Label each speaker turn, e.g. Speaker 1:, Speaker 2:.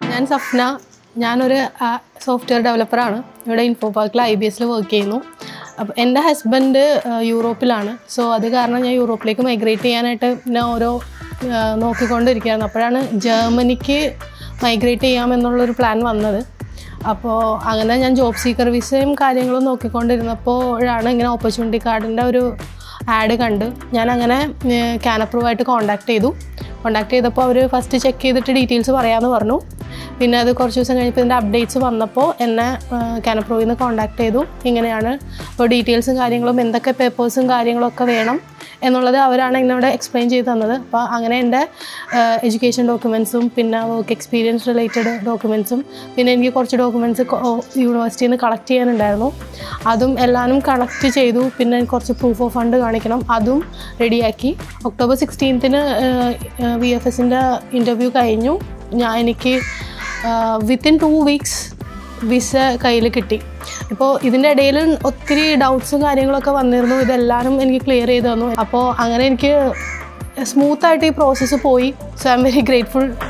Speaker 1: ഞാൻ സഫ്ന ഞാനൊരു സോഫ്റ്റ്വെയർ ഡെവലപ്പറാണ് ഇവിടെ ഇൻഫോ പാർക്കിൽ ഐ ബി എസിൽ വർക്ക് ചെയ്യുന്നു അപ്പോൾ എൻ്റെ ഹസ്ബൻഡ് യൂറോപ്പിലാണ് സോ അത് കാരണം ഞാൻ യൂറോപ്പിലേക്ക് മൈഗ്രേറ്റ് ചെയ്യാനായിട്ട് ഞാൻ ഓരോ ആ, നോക്കിക്കൊണ്ടിരിക്കുകയായിരുന്നു അപ്പോഴാണ് ജർമ്മനിക്ക് മൈഗ്രേറ്റ് ചെയ്യാമെന്നുള്ളൊരു പ്ലാൻ വന്നത് അപ്പോൾ അങ്ങനെ ഞാൻ ജോബ് സീക്കർ വിസയും കാര്യങ്ങളും നോക്കിക്കൊണ്ടിരുന്നപ്പോഴാണ് ഇങ്ങനെ ഓപ്പർച്യൂണിറ്റി കാർഡിൻ്റെ ഒരു ആഡ് കണ്ട് ഞാൻ അങ്ങനെ ക്യാനപ്രൂവായിട്ട് കോൺടാക്ട് ചെയ്തു കോൺടാക്ട് ചെയ്തപ്പോൾ അവർ ഫസ്റ്റ് ചെക്ക് ചെയ്തിട്ട് ഡീറ്റെയിൽസ് പറയാമെന്ന് പറഞ്ഞു പിന്നെ അത് കുറച്ച് ദിവസം കഴിഞ്ഞപ്പോൾ ഇതിൻ്റെ അപ്ഡേറ്റ്സ് വന്നപ്പോൾ എന്നെ ക്യാനപ്രൂവിൽ നിന്ന് കോൺടാക്ട് ചെയ്തു ഇങ്ങനെയാണ് അപ്പോൾ ഡീറ്റെയിൽസും കാര്യങ്ങളും എന്തൊക്കെ പേപ്പേഴ്സും കാര്യങ്ങളൊക്കെ വേണം എന്നുള്ളത് അവരാണ് എന്നോട് എക്സ്പ്ലെയിൻ ചെയ്ത് തന്നത് അപ്പോൾ അങ്ങനെ എൻ്റെ എഡ്യൂക്കേഷൻ ഡോക്യുമെൻസും പിന്നെ വർക്ക് എക്സ്പീരിയൻസ് റിലേറ്റഡ് ഡോക്യുമെൻസും പിന്നെ എനിക്ക് കുറച്ച് ഡോക്യുമെൻറ്റ്സ് യൂണിവേഴ്സിറ്റിയിൽ നിന്ന് കളക്ട് ചെയ്യാനുണ്ടായിരുന്നു അതും എല്ലാവരും കളക്ട് ചെയ്തു പിന്നെ എനിക്ക് കുറച്ച് പ്രൂഫ് ഓഫ് ഫണ്ട് കാണിക്കണം അതും റെഡിയാക്കി ഒക്ടോബർ സിക്സ്റ്റീൻത്തിന് വി എഫ് എസിൻ്റെ ഇൻ്റർവ്യൂ കഴിഞ്ഞു ഞാൻ എനിക്ക് വിത്തിൻ ടു വീക്സ് വിസ കയ്യിൽ കിട്ടി ഇപ്പോൾ ഇതിൻ്റെ ഇടയിൽ ഒത്തിരി ഡൗട്ട്സും കാര്യങ്ങളൊക്കെ വന്നിരുന്നു ഇതെല്ലാവരും എനിക്ക് ക്ലിയർ ചെയ്ത് തന്നു അപ്പോൾ അങ്ങനെ എനിക്ക് സ്മൂത്തായിട്ട് ഈ പ്രോസസ്സ് പോയി so I am very grateful